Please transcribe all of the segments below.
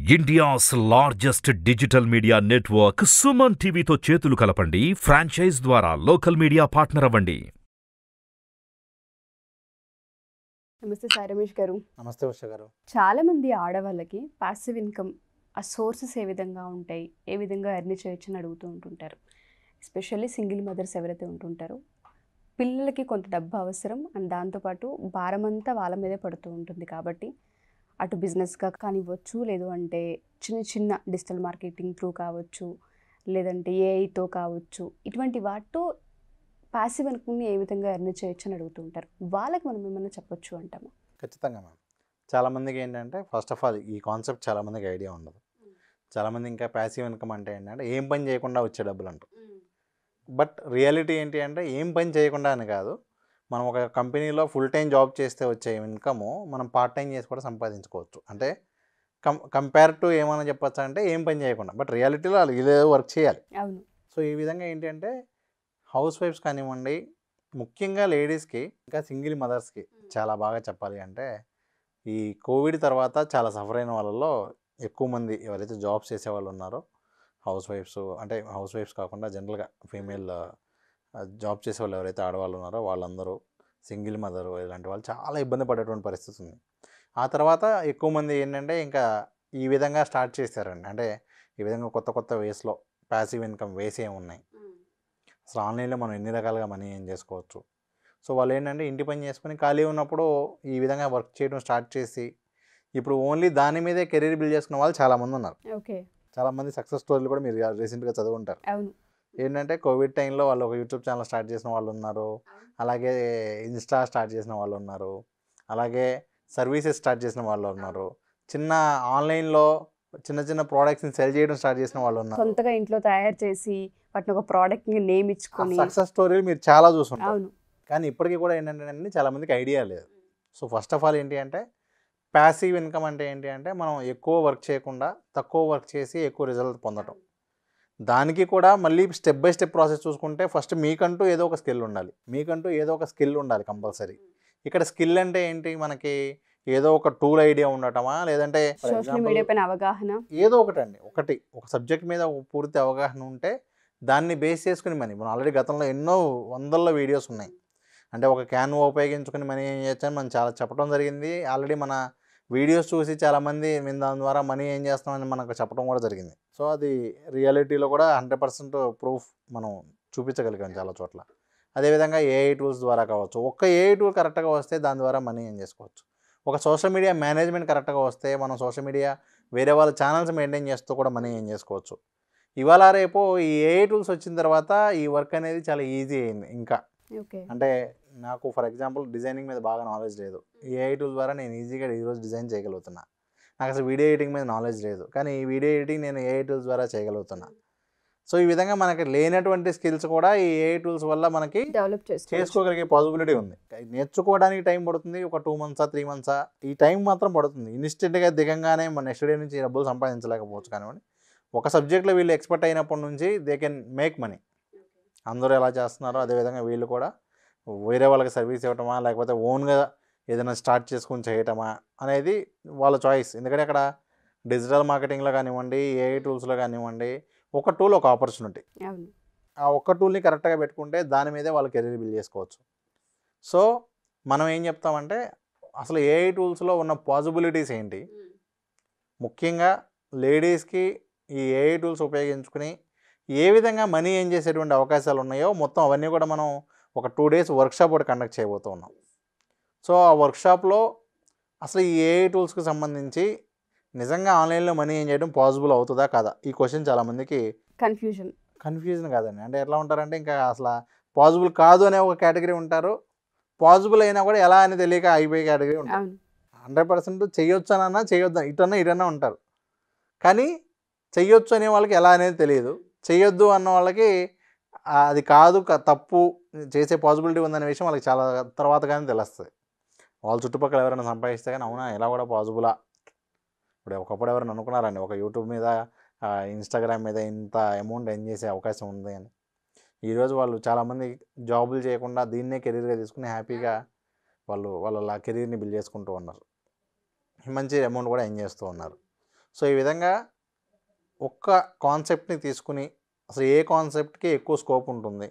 India's largest digital media network Suman టీవీతో చేతులు కలపండి ఫ్రాంచైజ్ ద్వారా లోకల్ మీడియా పార్ట్నర్ అవ్వండి నమస్తే సాయి రమేష్ గారు నమస్తే ఉష గారు చాలా మంది ఆడవాళ్ళకి పాసివ్ ఇన్కమ్ ఆ సోర్సెస్ ఏ విధంగా ఉంటాయి ఏ విధంగా ఎర్న్ చేయొచ్చు అని అడుగుతూ ఉంటుంటారు ఎస్పెషల్లీ సింగిల్ మదర్స్ ఎవరైతే ఉంటుంటారో పిల్లలకి కొంత డబ్బు అవసరం అండ్ దాంతోపాటు భారం అంతా వాళ్ళ మీదే పడుతూ ఉంటుంది కాబట్టి అటు బిజినెస్గా కానివ్వచ్చు లేదు అంటే చిన్న చిన్న డిజిటల్ మార్కెటింగ్ త్రూ కావచ్చు లేదంటే ఏఐతో కావచ్చు ఇటువంటి వాటితో పాసివ్ ఇన్కమ్ని ఏ విధంగా ఎర్న్ చేయొచ్చు అని అడుగుతూ ఉంటారు వాళ్ళకి మనం ఏమన్నా చెప్పొచ్చు అంటాము ఖచ్చితంగా మ్యామ్ చాలామందికి ఏంటంటే ఫస్ట్ ఆఫ్ ఆల్ ఈ కాన్సెప్ట్ చాలామందికి ఐడియా ఉండదు చాలామంది ఇంకా ప్యాసివ్ ఇన్కమ్ అంటే ఏంటంటే ఏం పని చేయకుండా వచ్చే డబ్బులు అంటారు బట్ రియాలిటీ ఏంటి అంటే ఏం పని చేయకుండా అని కాదు మనం ఒక కంపెనీలో ఫుల్ టైం జాబ్ చేస్తే వచ్చే ఇన్కమ్ మనం పార్ట్ టైం చేసి కూడా సంపాదించుకోవచ్చు అంటే కం కంపేర్ టు ఏమైనా చెప్పొచ్చు అంటే ఏం పని చేయకుండా బట్ రియాలిటీలో వాళ్ళు ఇదే వర్క్ చేయాలి అవును సో ఈ విధంగా ఏంటంటే హౌస్ వైఫ్స్ కానివ్వండి ముఖ్యంగా లేడీస్కి ఇంకా సింగిల్ మదర్స్కి చాలా బాగా చెప్పాలి అంటే ఈ కోవిడ్ తర్వాత చాలా సఫర్ అయిన వాళ్ళలో ఎక్కువ మంది ఎవరైతే జాబ్స్ చేసే వాళ్ళు ఉన్నారో హౌస్ వైఫ్స్ అంటే హౌస్ వైఫ్స్ కాకుండా జనరల్గా ఫీమేల్ జాబ్ చేసే వాళ్ళు ఎవరైతే ఆడవాళ్ళు ఉన్నారో వాళ్ళందరూ సింగిల్ మదర్ ఇలాంటి వాళ్ళు చాలా ఇబ్బంది పడేటువంటి పరిస్థితి ఉంది ఆ తర్వాత ఎక్కువ మంది ఏంటంటే ఇంకా ఈ విధంగా స్టార్ట్ చేశారండి అంటే ఈ విధంగా కొత్త కొత్త వేస్లో ప్యాసివ్ ఇన్కమ్ వేస్ ఏమి ఉన్నాయి అసలు ఆన్లైన్లో మనం ఎన్ని రకాలుగా మనీ ఏం చేసుకోవచ్చు సో వాళ్ళు ఏంటంటే ఇంటి పని చేసుకొని ఖాళీ ఉన్నప్పుడు ఈ విధంగా వర్క్ చేయడం స్టార్ట్ చేసి ఇప్పుడు ఓన్లీ దాని మీదే కెరీర్ బిల్డ్ చేసుకున్న వాళ్ళు చాలామంది ఉన్నారు ఓకే చాలామంది సక్సెస్ స్టోరీలు కూడా మీరు రీసెంట్గా చదువుంటారు అవును ఏంటంటే కోవిడ్ టైంలో వాళ్ళు ఒక యూట్యూబ్ ఛానల్ స్టార్ట్ చేసిన వాళ్ళు ఉన్నారు అలాగే ఇన్స్టా స్టార్ట్ చేసిన వాళ్ళు ఉన్నారు అలాగే సర్వీసెస్ స్టార్ట్ చేసిన వాళ్ళు ఉన్నారు చిన్న ఆన్లైన్లో చిన్న చిన్న ప్రోడక్ట్స్ని సెల్ చేయడం స్టార్ట్ చేసిన వాళ్ళు ఉన్నారు సొంతగా ఇంట్లో తయారు చేసి వాటిని ఒక ప్రోడక్ట్ ని నేమ్ ఇచ్చుకొని సక్సెస్ స్టోరీలు మీరు చాలా చూసుంటారు అవును కానీ ఇప్పటికీ కూడా ఏంటంటే అండి చాలామందికి ఐడియా లేదు సో ఫస్ట్ ఆఫ్ ఆల్ ఏంటి అంటే ప్యాసివ్ ఇన్కమ్ అంటే ఏంటి అంటే మనం ఎక్కువ వర్క్ చేయకుండా తక్కువ వర్క్ చేసి ఎక్కువ రిజల్ట్ పొందటం దానికి కూడా మళ్ళీ స్టెప్ బై స్టెప్ ప్రాసెస్ చూసుకుంటే ఫస్ట్ మీకంటూ ఏదో ఒక స్కిల్ ఉండాలి మీకంటూ ఏదో ఒక స్కిల్ ఉండాలి కంపల్సరీ ఇక్కడ స్కిల్ అంటే ఏంటి మనకి ఏదో ఒక టూల్ ఐడియా ఉండటమా లేదంటే for సోషల్ example, మీడియా పైన అవగాహన ఏదో ఒకటి అండి ఒకటి ఒక సబ్జెక్ట్ మీద ఒక పూర్తి అవగాహన ఉంటే దాన్ని బేస్ చేసుకుని మనీ మనం ఆల్రెడీ గతంలో ఎన్నో వందల వీడియోస్ ఉన్నాయి అంటే ఒక క్యాన్వా ఉపయోగించుకుని మనీ ఏం చేయొచ్చు అని మనం చాలా చెప్పడం జరిగింది ఆల్రెడీ మన వీడియోస్ చూసి చాలామంది మేము దాని ద్వారా మనీ ఏం చేస్తామని మనకు చెప్పడం కూడా జరిగింది సో అది రియాలిటీలో కూడా హండ్రెడ్ పర్సెంట్ ప్రూఫ్ మనం చూపించగలిగాం చాలా చోట్ల అదేవిధంగా ఏఐ టూల్స్ ద్వారా కావచ్చు ఒక్క ఏఐ టూల్ కరెక్ట్గా వస్తే దాని ద్వారా మనీ ఏం చేసుకోవచ్చు ఒక సోషల్ మీడియా మేనేజ్మెంట్ కరెక్ట్గా వస్తే మనం సోషల్ మీడియా వేరే వాళ్ళ ఛానల్స్ మెయింటైన్ చేస్తూ కూడా మనీ ఏం చేసుకోవచ్చు ఇవాళ రేపు ఈ ఏఐ టూల్స్ వచ్చిన తర్వాత ఈ వర్క్ అనేది చాలా ఈజీ అయింది ఇంకా ఓకే అంటే నాకు ఫర్ ఎగ్జాంపుల్ డిజైనింగ్ మీద బాగా నాలెడ్జ్ లేదు ఈ ఏఐ టూల్ ద్వారా నేను ఈజీగా ఈరోజు డిజైన్ చేయగలుగుతున్నా నాకు అసలు వీడియో ఎడిటింగ్ మీద నాలెడ్జ్ లేదు కానీ ఈ వీడియో ఎడిటింగ్ నేను ఏఐ టూల్స్ ద్వారా చేయగలుగుతున్నా సో ఈ విధంగా మనకి లేనటువంటి స్కిల్స్ కూడా ఈ ఏఐ టూల్స్ వల్ల మనకి డెవలప్ చేసుకోవచ్చు చేసుకోగలిగే పాసిబిలిటీ ఉంది నేర్చుకోవడానికి టైం పడుతుంది ఒక టూ మంత్సా త్రీ మంత్సా ఈ టైం మాత్రం పడుతుంది ఇన్స్టెంట్గా దిగంగానే మన నెక్స్ట్ డే నుంచి డబ్బులు సంపాదించలేకపోవచ్చు కానివ్వండి ఒక సబ్జెక్ట్లో వీళ్ళు ఎక్స్పర్ట్ అయినప్పటి నుంచి దే కెన్ మేక్ మనీ అందరూ ఎలా చేస్తున్నారో అదేవిధంగా వీళ్ళు కూడా వేరే వాళ్ళకి సర్వీస్ ఇవ్వటమా లేకపోతే ఓన్గా ఏదైనా స్టార్ట్ చేసుకొని చేయటమా అనేది వాళ్ళ చాయిస్ ఎందుకంటే అక్కడ డిజిటల్ మార్కెటింగ్లో కానివ్వండి ఏఐ టూల్స్లో కానివ్వండి ఒక టూల్ ఒక ఆపర్చునిటీ అవును ఆ ఒక్క టూల్ని కరెక్ట్గా పెట్టుకుంటే దాని మీదే వాళ్ళు కెరీర్ బిల్డ్ చేసుకోవచ్చు సో మనం ఏం చెప్తామంటే అసలు ఏఐ టూల్స్లో ఉన్న పాసిబిలిటీస్ ఏంటి ముఖ్యంగా లేడీస్కి ఈ ఏఐ టూల్స్ ఉపయోగించుకుని ఏ విధంగా మనీ ఏం చేసేటువంటి అవకాశాలు ఉన్నాయో మొత్తం అవన్నీ కూడా మనం ఒక టూ డేస్ వర్క్షాప్ ఒకటి కండక్ట్ చేయబోతూ ఉన్నాం సో ఆ వర్క్షాప్లో అసలు ఈ ఏఐ టూల్స్కి సంబంధించి నిజంగా ఆన్లైన్లో మనీ ఏం చేయడం పాసిబుల్ అవుతుందా కాదా ఈ క్వశ్చన్ చాలామందికి కన్ఫ్యూజన్ కన్ఫ్యూజన్ కాదండి అంటే ఎట్లా ఉంటారంటే ఇంకా అసలు పాసిబుల్ కాదు అనే ఒక కేటగిరీ ఉంటారు పాసిబుల్ అయినా కూడా ఎలా అని తెలియక అయిపోయే కేటగిరీ ఉంటారు అవును హండ్రెడ్ పర్సెంట్ చేయొచ్చు అనన్నా చేయొద్దు ఇటన్నా ఇటన్నా ఉంటారు కానీ చెయ్యొచ్చు అనే వాళ్ళకి ఎలా అనేది తెలియదు చెయ్యొద్దు అన్న వాళ్ళకి ఆ, అది కాదు క- తప్పు చేసే పాసిబిలిటీ ఉందనే విషయం వాళ్ళకి చాలా తర్వాత కానీ తెలుస్తుంది వాళ్ళ చుట్టుపక్కల ఎవరైనా సంపాదిస్తే కానీ అవునా ఇలా కూడా పాసిబులా ఇప్పుడు ఒకప్పుడు ఎవరైనా అనుకున్నారండి ఒక యూట్యూబ్ మీద ఇన్స్టాగ్రామ్ మీద ఇంత అమౌంట్ ఎర్న్ చేసే అవకాశం ఉంది అని ఈరోజు వాళ్ళు చాలామంది జాబులు చేయకుండా దీన్నే కెరీర్గా తీసుకుని హ్యాపీగా వాళ్ళు వాళ్ళ కెరీర్ని బిల్డ్ చేసుకుంటూ ఉన్నారు మంచి అమౌంట్ కూడా ఎర్న్ చేస్తూ ఉన్నారు సో ఈ విధంగా ఒక్క కాన్సెప్ట్ని తీసుకుని అసలు ఏ కాన్సెప్ట్కి ఎక్కువ స్కోప్ ఉంటుంది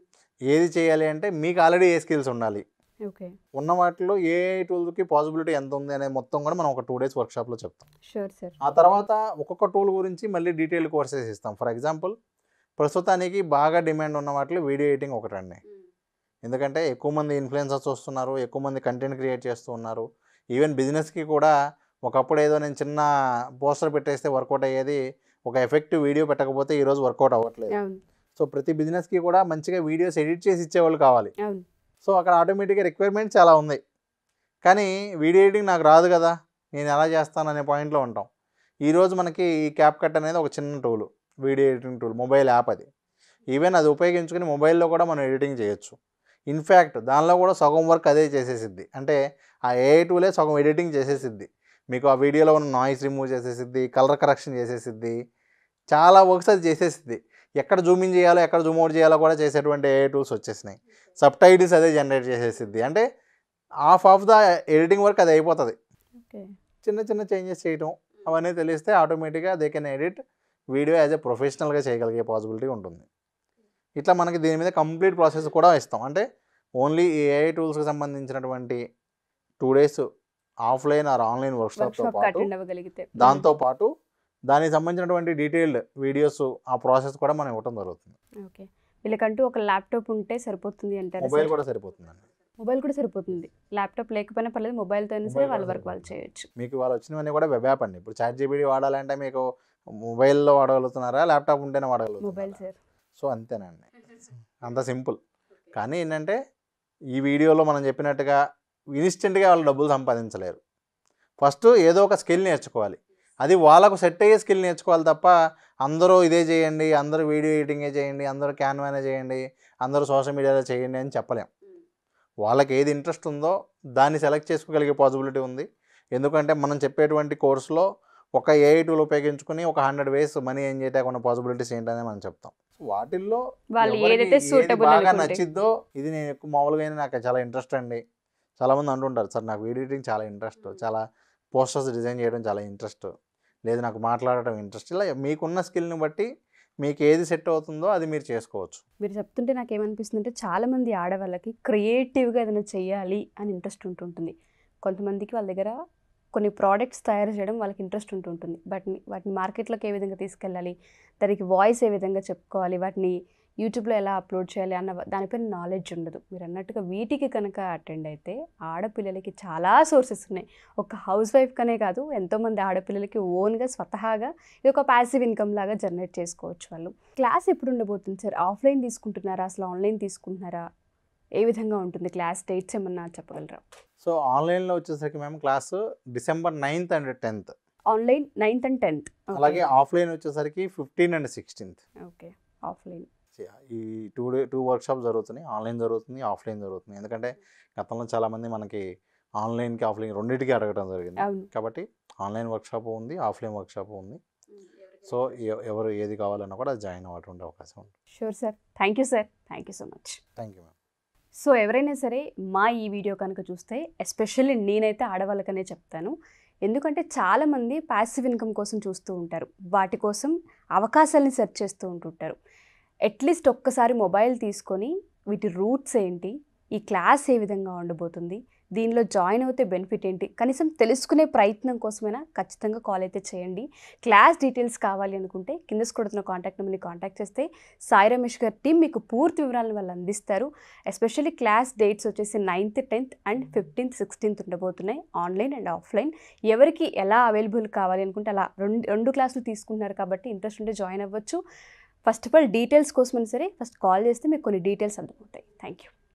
ఏది చేయాలి అంటే మీకు ఆల్రెడీ ఏ స్కిల్స్ ఉండాలి ఓకే ఉన్న వాటిలో ఏ టూల్కి పాసిబిలిటీ ఎంత ఉంది అనే మొత్తం కూడా మనం ఒక టూ డేస్ వర్క్షాప్లో చెప్తాం షూర్ సార్ ఆ తర్వాత ఒక్కొక్క టూల్ గురించి మళ్ళీ డీటెయిల్ కోర్సెస్ ఇస్తాం ఫర్ ఎగ్జాంపుల్ ప్రస్తుతానికి బాగా డిమాండ్ ఉన్న వాటిలో వీడియో ఎడిటింగ్ ఒకటండి ఎందుకంటే ఎక్కువ మంది ఇన్ఫ్లుయెన్సర్స్ వస్తున్నారు ఎక్కువ మంది కంటెంట్ క్రియేట్ చేస్తూ ఉన్నారు ఈవెన్ బిజినెస్కి కూడా ఒకప్పుడు ఏదో నేను చిన్న పోస్టర్ పెట్టేస్తే వర్కౌట్ అయ్యేది ఒక ఎఫెక్టివ్ వీడియో పెట్టకపోతే ఈరోజు వర్కౌట్ అవ్వట్లేదు అవును సో ప్రతి బిజినెస్కి కూడా మంచిగా వీడియోస్ ఎడిట్ చేసి ఇచ్చేవాళ్ళు కావాలి అవును సో అక్కడ ఆటోమేటిక్గా రిక్వైర్మెంట్ చాలా ఉంది కానీ వీడియో ఎడిటింగ్ నాకు రాదు కదా నేను ఎలా చేస్తాను అనే పాయింట్లో ఉంటాం ఈరోజు మనకి ఈ క్యాప్ కట్ అనేది ఒక చిన్న tool video editing tool mobile app అది ఈవెన్ అది ఉపయోగించుకుని మొబైల్లో కూడా మనం ఎడిటింగ్ చేయొచ్చు ఇన్ఫ్యాక్ట్ దానిలో కూడా సగం వర్క్ అదే చేసేసిద్ది అంటే ఆ ఏ టూలే సగం ఎడిటింగ్ చేసేసిద్ది మీకు ఆ వీడియోలో ఉన్న నాయిస్ రిమూవ్ చేసేసిద్ది కలర్ కరెక్షన్ చేసేసిద్ది చాలా వర్క్స్ అది చేసేసిద్ది ఎక్కడ జూమ్ ఇన్ చేయాలో ఎక్కడ జూమ్ అవుట్ చేయాలో కూడా చేసేటువంటి ఏ టూల్స్ వచ్చేసినాయి సబ్ టైటిల్స్ అదే జనరేట్ చేసేసిద్ది అంటే half of the editing work అది అయిపోతుంది ఓకే చిన్న చిన్న చేంజెస్ చేయటం అవన్నీ తెలిస్తే ఆటోమేటిక్గా they can edit video as a ప్రొఫెషనల్గా చేయగలిగే పాసిబిలిటీ ఉంటుంది ఇట్లా మనకి దీని మీద కంప్లీట్ ప్రాసెస్ కూడా ఇస్తాం అంటే ఓన్లీ ఈ ఏఐ టూల్స్కి సంబంధించినటువంటి two days offline or online వర్క్షాప్తో వర్క్షాప్ పాటు అటెండ్ అవ్వగలిగితే దాంతో పాటు దానికి సంబంధించినటువంటి డీటెయిల్డ్ వీడియోస్ ఆ ప్రాసెస్ కూడా మనం ఇవ్వటం జరుగుతుంది ఓకే వీళ్ళకంటూ ఒక ల్యాప్టాప్ ఉంటే సరిపోతుంది అంటారు మొబైల్ కూడా సరిపోతుందండి మొబైల్ కూడా సరిపోతుంది ల్యాప్టాప్ లేకపోయినా పర్లేదు మొబైల్తో అయినా సరే Mobile వాళ్ళ కూడా వర్క్ వాళ్ళు సరిపోతుంది. చేయొచ్చు మీకు వాళ్ళు వచ్చినవన్నీ కూడా వెబ్ యాప్ అండి ఇప్పుడు చాట్ జీబీడీ వాడాలంటే మీకు మొబైల్లో వాడగలుగుతున్నారా ల్యాప్టాప్ ఉంటేనే మొబైల్ వాడగలుగుతున్నారా సార్ సో అంతేనండి అంత సింపుల్ కానీ ఏంటంటే ఈ వీడియోలో మనం చెప్పినట్టుగా ఇన్స్టెంట్గా వాళ్ళు డబ్బులు సంపాదించలేరు ఫస్ట్ ఏదో ఒక స్కిల్ నేర్చుకోవాలి అది వాళ్ళకు సెట్ అయ్యే స్కిల్ నేర్చుకోవాలి తప్ప అందరూ ఇదే చేయండి అందరూ వీడియో ఎడిటింగే చేయండి అందరూ క్యాన్వానే చేయండి అందరూ సోషల్ మీడియాలో చేయండి అని చెప్పలేం వాళ్ళకి ఏది ఇంట్రెస్ట్ ఉందో దాన్ని సెలెక్ట్ చేసుకోగలిగే పాసిబిలిటీ ఉంది ఎందుకంటే మనం చెప్పేటువంటి కోర్సులో ఒక ఏఐ టూల్ ఉపయోగించుకుని ఒక హండ్రెడ్ వేస్ మనీ ఏం చేయడానికి ఉన్న పాసిబిలిటీస్ ఏంటనే మనం చెప్తాం వాటిల్లో వాళ్ళు ఎవరికి ఏదైతే ఏది సూటబుల్ బాగా అనుకుంటే నచ్చిద్దో ఇది నేను ఎక్కువ మామూలుగా నాకు చాలా ఇంట్రెస్ట్ అండి చాలామంది అంటుంటారు సార్ నాకు వీడియో ఎడిటింగ్ చాలా ఇంట్రెస్ట్ చాలా పోస్టర్స్ డిజైన్ చేయడం చాలా ఇంట్రెస్ట్ లేదు నాకు మాట్లాడటం ఇంట్రెస్ట్ ఇలా మీకున్న స్కిల్ని బట్టి మీకు ఏది సెట్ అవుతుందో అది మీరు చేసుకోవచ్చు మీరు చెప్తుంటే నాకు ఏమనిపిస్తుంది అంటే చాలా మంది ఆడవాళ్ళకి క్రియేటివ్గా ఏదైనా చేయాలి అని ఇంట్రెస్ట్ ఉంటుంటుంది కొంతమందికి వాళ్ళ దగ్గర కొన్ని ప్రోడక్ట్స్ తయారు చేయడం వాళ్ళకి ఇంట్రెస్ట్ ఉంటుంటుంది వాటిని వాటిని మార్కెట్లోకి ఏ విధంగా తీసుకెళ్ళాలి దానికి వాయిస్ ఏ విధంగా చెప్పుకోవాలి వాటిని యూట్యూబ్లో ఎలా అప్లోడ్ చేయాలి అన్న దానిపైన నాలెడ్జ్ ఉండదు మీరు అన్నట్టుగా వీటికి కనుక అటెండ్ అయితే ఆడపిల్లలకి చాలా సోర్సెస్ ఉన్నాయి ఒక హౌస్ వైఫ్కనే కాదు ఎంతోమంది ఆడపిల్లలకి ఓన్గా స్వతహాగా ఇది ఒక ప్యాసివ్ ఇన్కమ్ లాగా జనరేట్ చేసుకోవచ్చు వాళ్ళు క్లాస్ ఎప్పుడు ఉండబోతుంది సార్ ఆఫ్లైన్ తీసుకుంటున్నారా అసలు ఆన్లైన్ తీసుకుంటున్నారా ఏ విధంగా ఉంటుంది క్లాస్ డేట్స్ ఏమన్నా చెప్పగలరా సో ఆన్లైన్లో వచ్చేసరికి మేము class December ninth and tenth online ninth and tenth అలాగే ఆఫ్లైన్ వచ్చేసరికి fifteen and sixteenth okay offline ఈ టూ డే టూ వర్క్షాప్ జరుగుతున్నాయి ఆన్లైన్ జరుగుతుంది ఆఫ్లైన్ జరుగుతుంది ఎందుకంటే గతంలో చాలామంది మనకి ఆన్లైన్కి ఆఫ్లైన్ రెండింటికి అడగడం జరిగింది అవును కాబట్టి ఆన్లైన్ వర్క్షాప్ ఉంది ఆఫ్లైన్ వర్క్షాప్ ఉంది సో ఎ- ఎవరు ఏది కావాలన్నా కూడా జాయిన్ అవ్వటువంటి అవకాశం ఉంది sure sir thank you sir thank you so much thank you ma'am so ఎవరైనా సరే మా ఈ వీడియో కనుక చూస్తే ఎస్పెషల్లీ నేనైతే ఆడవాళ్ళకనే చెప్తాను ఎందుకంటే చాలామంది ప్యాసివ్ ఇన్కమ్ కోసం చూస్తూ ఉంటారు వాటి కోసం అవకాశాలని సెర్చ్ చేస్తూ ఉంటుంటారు అట్లీస్ట్ ఒక్కసారి మొబైల్ తీసుకొని వీటి రూట్స్ ఏంటి ఈ క్లాస్ ఏ విధంగా ఉండబోతుంది దీనిలో జాయిన్ అవుతే బెనిఫిట్ ఏంటి కనీసం తెలుసుకునే ప్రయత్నం కోసమైనా ఖచ్చితంగా కాల్ అయితే చేయండి క్లాస్ డీటెయిల్స్ కావాలి అనుకుంటే కింద కొడుతున్న కాంటాక్ట్ నెంబర్ని కాంటాక్ట్ చేస్తే సాయి రమేష్ గారి టీం మీకు పూర్తి వివరాలను వాళ్ళు అందిస్తారు ఎస్పెషల్లీ క్లాస్ డేట్స్ వచ్చేసి ninth tenth and fifteenth sixteenth ఉండబోతున్నాయి ఆన్లైన్ అండ్ ఆఫ్లైన్ ఎవరికి ఎలా అవైలబుల్ కావాలి అనుకుంటే అలా రెండు రెండు క్లాసులు తీసుకుంటున్నారు కాబట్టి ఇంట్రెస్ట్ ఉంటే జాయిన్ అవ్వచ్చు ఫస్ట్ ఆఫ్ ఆల్ డీటెయిల్స్ కోసమైనా సరే ఫస్ట్ కాల్ చేస్తే మీకు కొన్ని డీటెయిల్స్ అందుకుంటాయి థ్యాంక్ యూ